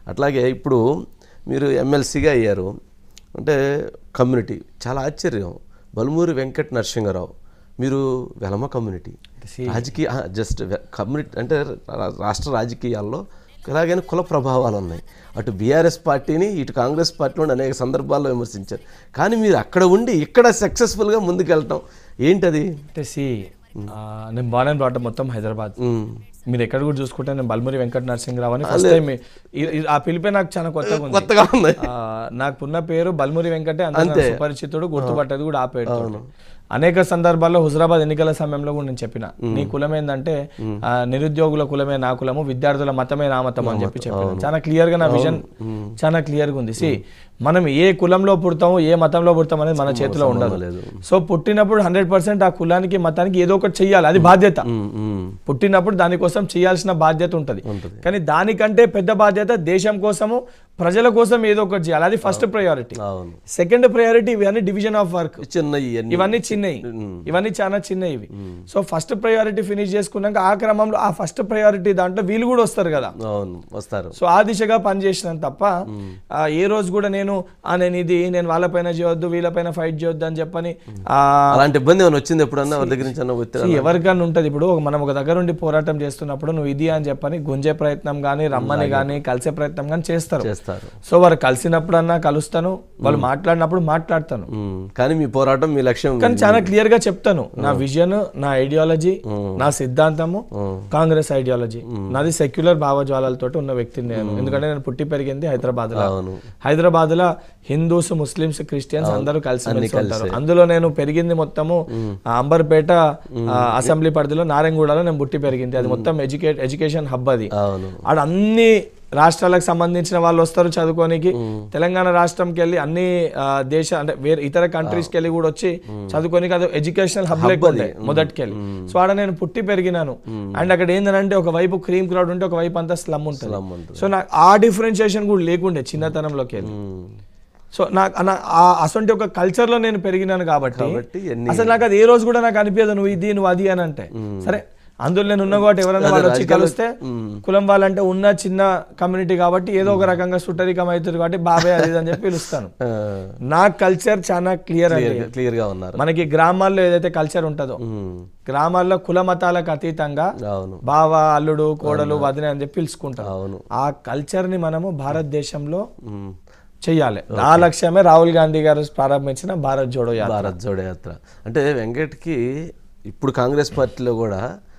అట్లాగే ఇప్పుడు మీరు ఎమ్మెల్సీగా అయ్యారు అంటే కమ్యూనిటీ చాలా ఆశ్చర్యం బలుమూరి వెంకట నరసింహారావు మీరు వెలమ కమ్యూనిటీ రాజకీయ జస్ట్ కమ్యూనిటీ అంటే రా- రాష్ట్ర రాజకీయాల్లో ఇలాగైనా కుల ప్రభావాలు ఉన్నాయి అటు బీఆర్ఎస్ పార్టీని ఇటు కాంగ్రెస్ పార్టీలో అనేక సందర్భాల్లో విమర్శించారు కానీ మీరు అక్కడ ఉండి ఇక్కడ సక్సెస్ఫుల్గా ముందుకెళ్ళటం ఏంటది అంటే సి నేను బాన్ అండ్ బ్రాట్ మొత్తం హైదరాబాద్ ఉమ్, మీరు ఎక్కడ కూడా చూసుకుంటే నేను బల్మూరి వెంకట నరసింహరావు అని ఫస్ట్ టైం ఆ పిలిపే నాకు చాలా కొత్తగా ఉంది కొత్తగా ఉంది ఆ, నాకున్న పేరు బల్మూరి వెంకటే అందరికీ సుపరిచితుడు గుర్తుపట్టేది కూడా ఆ పేరు అనేక సందర్భాల్లో హుజరాబాద్ ఎన్నికల సమయంలో కూడా నేను చెప్పిన నీ కులం ఏంటంటే ఆ, నిరుద్యోగుల కులమే నా కులము విద్యార్థుల మతమే నా మతం అని చెప్పి చెప్పాను చాలా క్లియర్ గా నా విజన్ చాలా క్లియర్ గా ఉంది సి మనం ఏ కులంలో పుడతాము ఏ మతంలో పుడతాం అనేది మన చేతిలో ఉండదు లేదు. సో పుట్టినప్పుడు హండ్రెడ్ పర్సెంట్ ఆ కులానికి మతానికి ఏదో ఒకటి చెయ్యాలి అది బాధ్యత ఉమ్, ఉమ్, పుట్టినప్పుడు దానికోసం చేయాల్సిన బాధ్యత ఉంటుంది కానీ దానికంటే పెద్ద బాధ్యత దేశం కోసము ప్రజల కోసం ఏదో ఒకటి చేయాలి అది ఫస్ట్ ప్రయారిటీ అవును సెకండ్ ప్రయారిటీ ఇవన్నీ డివిజన్ ఆఫ్ వర్క్ చిన్న ఇవన్నీ ఇవన్నీ చిన్నవి ఇవన్నీ చాలా చిన్నవి ఇవి సో ఫస్ట్ ప్రయారిటీ ఫినిష్ చేసుకున్నాక ఆ క్రమంలో ఆ ఫస్ట్ ప్రయారిటీ దాంట్లో వీళ్ళు కూడా వస్తారు కదా అవును వస్తారు సో ఆ దిశగా పనిచేసినాను తప్ప ఆ, ఏ రోజు కూడా నేను ఆ నేను ఇది నేను వాళ్ళపైన చేయొద్దు వీళ్ళపైన ఫైట్ చేయొద్దు అని చెప్పని ఆ, అలాంటి ఇబ్బంది ఏమైనా వచ్చింది ఎప్పుడన్నా వాళ్ళ దగ్గర నుంచి అన్న ఒత్తిడి See, ఎవరికన్నా ఉంటుంది ఇప్పుడు ఒక- మనం ఒక దగ్గర ఉండి పోరాటం చేస్తున్నప్పుడు నువ్వు ఇది అని చెప్పని గుంజే ప్రయత్నం కానీ రమ్మని కానీ కలిసే ప్రయత్నం కానీ చేస్తారు చేస్తారు సో వారు కలిసినప్పుడన్నా కలుస్తాను వాళ్ళు మాట్లాడినప్పుడు మాట్లాడతాను ఉమ్, కానీ మీ పోరాటం మీ లక్ష్యం కానీ చాలా క్లియర్ గా చెప్తాను నా విజన్ నా ఐడియాలజీ నా సిద్ధాంతము కాంగ్రెస్ ఐడియాలజీ నాది సెక్యులర్ భావజ్వాలతో ఉన్న వ్యక్తిని నేను ఎందుకంటే నేను పుట్టి పెరిగింది హైదరాబాద్ లో అవును హైదరాబాద్ లో హిందూస్ ముస్లిమ్స్ క్రిస్టియన్స్ అందరూ కలిసి మెలిసి ఉంటారు అందులో నేను పెరిగింది మొత్తము ఆ, అంబర్పేట ఆ, అసెంబ్లీ పరిధిలో నారాయణగూడలో నేను పుట్టి పెరిగింది అది మొత్తం ఎడ్యుకేట్ ఎడ్యుకేషన్ హబ్ అది అవును ఆడ అన్ని రాష్ట్రాలకు సంబంధించిన వాళ్ళు వస్తారు చదువుకోనికి తెలంగాణ రాష్ట్రంకి వెళ్ళి అన్ని ఆ, దేశ అంటే వేరే ఇతర కంట్రీస్కి వెళ్ళి కూడా వచ్చి చదువుకోనికి అది ఎడ్యుకేషనల్ హబ్ లేకుండే మొదటికెళ్ళి సో ఆడ నేను పుట్టి పెరిగినాను అండ్ అక్కడ ఏంటంటే ఒక వైపు క్రీమ్ క్రౌడ్ ఉంటే ఒక వైపు అంతా స్లమ్ ఉంటుంది స్లమ్ ఉంటుంది. సో నాకు ఆ డిఫరెన్షియేషన్ కూడా లేకుండే చిన్నతనంలోకి వెళ్ళి ఉమ్, సో నాకు నా- ఆ అసొంటి ఒక కల్చర్ లో నేను పెరిగినాను కాబట్టి కాబట్టి ఎన్ని అసలు నాకు అది ఏ రోజు కూడా నాకు అనిపించదు నువ్వు ఇది నువ్వు అది అని అంటే సరే అందులో నేను ఉన్నా కాబట్టి ఎవరైనా వాళ్ళు వచ్చి కలిస్తే కులం వాళ్ళంటే ఉన్న చిన్న కమ్యూనిటీ కాబట్టి ఏదో ఒక రకంగా సుట్టరికం అవుతుంది కాబట్టి బాబాయ్ అది ఇది అని చెప్పి పిలుస్తాను ఆ, నా కల్చర్ చాలా క్లియర్ అండి క్లియర్ క్లియర్ గా ఉన్నారు మనకి గ్రామాల్లో ఏదైతే కల్చర్ ఉంటుందో ఉమ్, గ్రామాల్లో కుల మతాలకు అతీతంగా అవును బావ అల్లుడు కోడలు వదిన అని చెప్పి పిలుచుకుంటాం అవును ఆ కల్చర్ ని మనము భారతదేశంలో ఉమ్, చెయ్యాలి ఆ లక్ష్యమే రాహుల్ గాంధీ గారు ప్రారంభించిన భారత్ జోడో యాత్ర భారత్ జోడో యాత్ర అంటే వెంకట్కి ఇప్పుడు కాంగ్రెస్ పార్టీలో కూడా